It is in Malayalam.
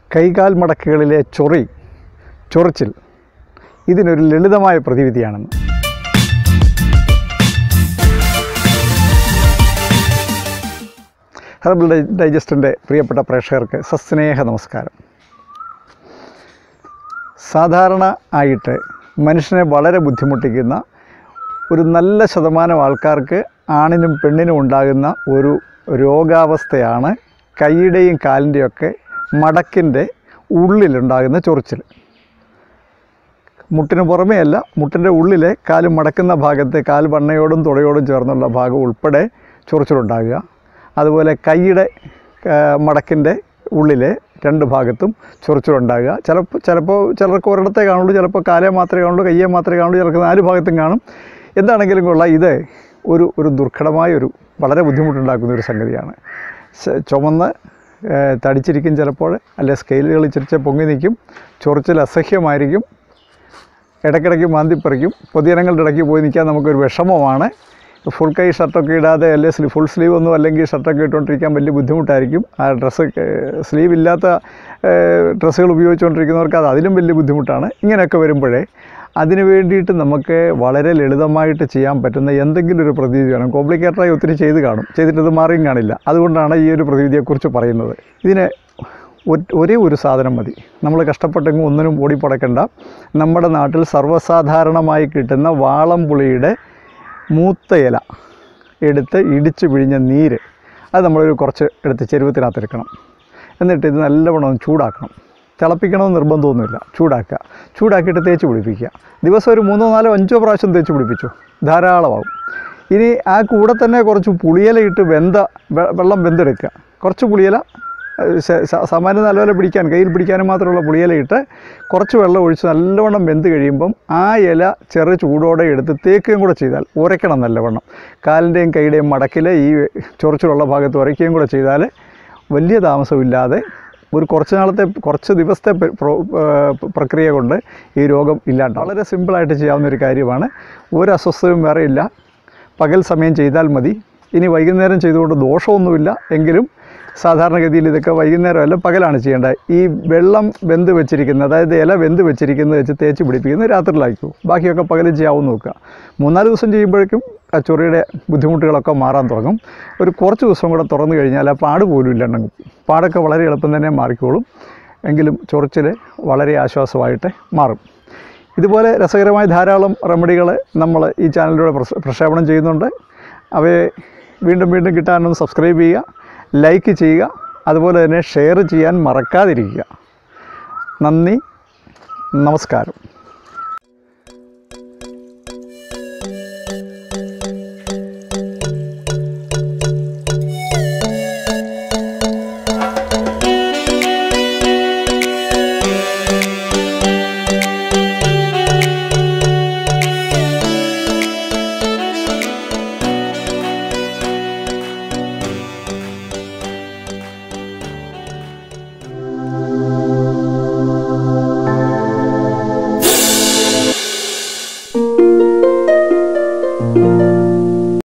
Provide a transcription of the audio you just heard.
കൈകാൽ മടക്കുകളിലെ ചൊറി ചൊറിച്ചിൽ ഇതിനൊരു ലളിതമായ പ്രതിവിധിയാണെന്ന് ഹെർബൽ ഡൈ ഡൈജസ്റ്റിൻ്റെ പ്രിയപ്പെട്ട പ്രേക്ഷകർക്ക് സസ്നേഹ നമസ്കാരം സാധാരണ ആയിട്ട് മനുഷ്യനെ വളരെ ബുദ്ധിമുട്ടിക്കുന്ന ഒരു നല്ല ശതമാനം ആൾക്കാർക്ക് ആണിനും പെണ്ണിനും ഉണ്ടാകുന്ന ഒരു രോഗാവസ്ഥയാണ് കൈയുടെയും കാലിൻ്റെയൊക്കെ മടക്കിൻ്റെ ഉള്ളിലുണ്ടാകുന്ന ചൊറിച്ചിൽ മുട്ടിന് പുറമേ അല്ല മുട്ടിൻ്റെ ഉള്ളിലെ കാല് മടക്കുന്ന ഭാഗത്ത് കാൽ വണ്ണയോടും തുടയോടും ചേർന്നുള്ള ഭാഗം ഉൾപ്പെടെ ചൊറിച്ചിലുണ്ടാകുക അതുപോലെ കൈയുടെ മടക്കിൻ്റെ ഉള്ളിലെ രണ്ട് ഭാഗത്തും ചൊറിച്ചിലുണ്ടാകുക ചിലപ്പോൾ ചിലപ്പോൾ ചിലർക്ക് ഒരിടത്തേ കാണുള്ളൂ ചിലപ്പോൾ കാലേ മാത്രമേ കാണുള്ളൂ കയ്യെ മാത്രമേ കാണുള്ളൂ ചിലർക്ക് നാല് ഭാഗത്തും കാണും എന്താണെങ്കിലും കൊള്ളാം ഇത് ഒരു ഒരു ദുർഘടമായ ഒരു വളരെ ബുദ്ധിമുട്ടുണ്ടാക്കുന്ന ഒരു സംഗതിയാണ് ശ- ചുമന്ന് ഏഹ്, തടിച്ചിരിക്കും ചിലപ്പോൾ അല്ലെ സ്കെയിലുകൾ ഇച്ചിരിച്ച് പൊങ്ങി നിൽക്കും ചൊറിച്ചിൽ അസഹ്യമായിരിക്കും ഇടയ്ക്കിടയ്ക്ക് മാന്തിപ്പറിക്കും പൊതുജനങ്ങളുടെ ഇടയ്ക്ക് പോയി നിൽക്കാൻ നമുക്കൊരു വിഷമമാണ് ഫുൾ കൈ ഷർട്ടൊക്കെ ഇടാതെ അല്ലെ സ്ലീ ഫുൾ സ്ലീവ് ഒന്നും അല്ലെങ്കിൽ ഷർട്ടൊക്കെ ഇട്ടുകൊണ്ടിരിക്കാൻ വലിയ ബുദ്ധിമുട്ടായിരിക്കും ആ ഡ്രസ്സ് സ്ലീവ് ഇല്ലാത്ത ഡ്രസ്സുകൾ ഉപയോഗിച്ചുകൊണ്ടിരിക്കുന്നവർക്ക് അത് അതിലും വലിയ ബുദ്ധിമുട്ടാണ് ഇങ്ങനെയൊക്കെ വരുമ്പോഴേ അതിന് വേണ്ടിയിട്ട് നമുക്ക് വളരെ ലളിതമായിട്ട് ചെയ്യാൻ പറ്റുന്ന എന്തെങ്കിലും ഒരു പ്രതിവിധി വേണം കോംപ്ലിക്കേറ്റഡായി ഒത്തിരി ചെയ്ത് കാണും ചെയ്തിട്ട് ഇത് മാറിയും കാണില്ല അതുകൊണ്ടാണ് ഈ ഒരു പ്രതിവിധിയെക്കുറിച്ച് പറയുന്നത് ഇതിന് ഒ- ഒരേ ഒരു സാധനം മതി നമ്മൾ കഷ്ടപ്പെട്ടെങ്കിൽ ഒന്നിനും ഓടിപ്പടക്കണ്ട നമ്മുടെ നാട്ടിൽ സർവ്വസാധാരണമായി കിട്ടുന്ന വാളംപുളിയുടെ മൂത്ത ഇല എടുത്ത് ഇടിച്ച് പിഴിഞ്ഞ നീര് അത് നമ്മളൊരു കുറച്ച് എടുത്ത് ചെരുവത്തിനകത്ത് എടുക്കണം എന്നിട്ട് ഇത് നല്ലവണ്ണം ഒന്ന് ചൂടാക്കണം തിളപ്പിക്കണമെന്ന് നിർബന്ധമൊന്നുമില്ല ചൂടാക്കുക ചൂടാക്കിയിട്ട് തേച്ച് പിടിപ്പിക്കുക ദിവസം ഒരു മൂന്നോ നാലോ അഞ്ചോ പ്രാവശ്യം തേച്ച് പിടിപ്പിച്ചു ധാരാളമാവും ഇനി ആ കൂടെ തന്നെ കുറച്ച് പുളിയില ഇട്ട് വെന്ത വെ- വെള്ളം വെന്തെടുക്കുക കുറച്ച് പുളിയില ഏഹ് സ- സ- സാമാന്യം നല്ലപോലെ പിടിക്കാൻ കയ്യിൽ പിടിക്കാനും മാത്രമുള്ള പുളിയില ഇട്ട് കുറച്ച് വെള്ളം ഒഴിച്ച് നല്ലവണ്ണം വെന്ത് കഴിയുമ്പം ആ ഇല ചെറു ചൂടോടെ എടുത്ത് തേക്കുകയും കൂടെ ചെയ്താൽ ഉരയ്ക്കണം നല്ലവണ്ണം കാലിൻ്റെയും കൈയുടെയും മടക്കിൽ ഈ ചൊറിച്ചിലുള്ള ഭാഗത്ത് ഉരയ്ക്കുകയും കൂടെ ചെയ്താൽ വലിയ താമസമില്ലാതെ ഒരു കുറച്ച് നാളത്തെ കുറച്ച് ദിവസത്തെ പ്ര- പ്രോ- ഏഹ് പ്രക്രിയ കൊണ്ട് ഈ രോഗം ഇല്ലാണ്ട് വളരെ സിമ്പിളായിട്ട് ചെയ്യാവുന്ന ഒരു കാര്യമാണ് ഒരു അസ്വസ്ഥതയും വേറെ ഇല്ല പകൽ സമയം ചെയ്താൽ മതി ഇനി വൈകുന്നേരം ചെയ്തുകൊണ്ട് ദോഷമൊന്നുമില്ല എങ്കിലും സാധാരണഗതിയിൽ ഇതൊക്കെ വൈകുന്നേരമല്ല പകലാണ് ചെയ്യേണ്ടത് ഈ വെള്ളം വെന്ത് വെച്ചിരിക്കുന്നത് അതായത് ഇല വെന്ത് വെച്ചിരിക്കുന്നത് വെച്ച് തേച്ച് പിടിപ്പിക്കുന്നത് രാത്രിയിലാക്കൂ ബാക്കിയൊക്കെ പകലും ചെയ്യാവുന്ന നോക്കുക മൂന്നാല് ദിവസം ചെയ്യുമ്പോഴേക്കും ആ ചൊറിയുടെ ബുദ്ധിമുട്ടുകളൊക്കെ മാറാൻ തുടങ്ങും ഒരു കുറച്ച് ദിവസം കൂടെ തുറന്നു കഴിഞ്ഞാൽ ആ പാട് പോലും ഇല്ലെണ്ണങ്ങും പാടൊക്കെ വളരെ എളുപ്പം തന്നെ മാറിക്കോളും എങ്കിലും ചൊറിച്ചിൽ വളരെ ആശ്വാസമായിട്ട് മാറും ഇതുപോലെ രസകരമായ ധാരാളം റെമഡികൾ നമ്മൾ ഈ ചാനലിലൂടെ പ്രസ- പ്രക്ഷേപണം ചെയ്യുന്നുണ്ട് അവയെ വീണ്ടും വീണ്ടും കിട്ടാനൊന്ന് സബ്സ്ക്രൈബ് ചെയ്യുക ലൈക്ക് ചെയ്യുക അതുപോലെ തന്നെ ഷെയർ ചെയ്യാൻ മറക്കാതിരിക്കുക നന്ദി നമസ്കാരം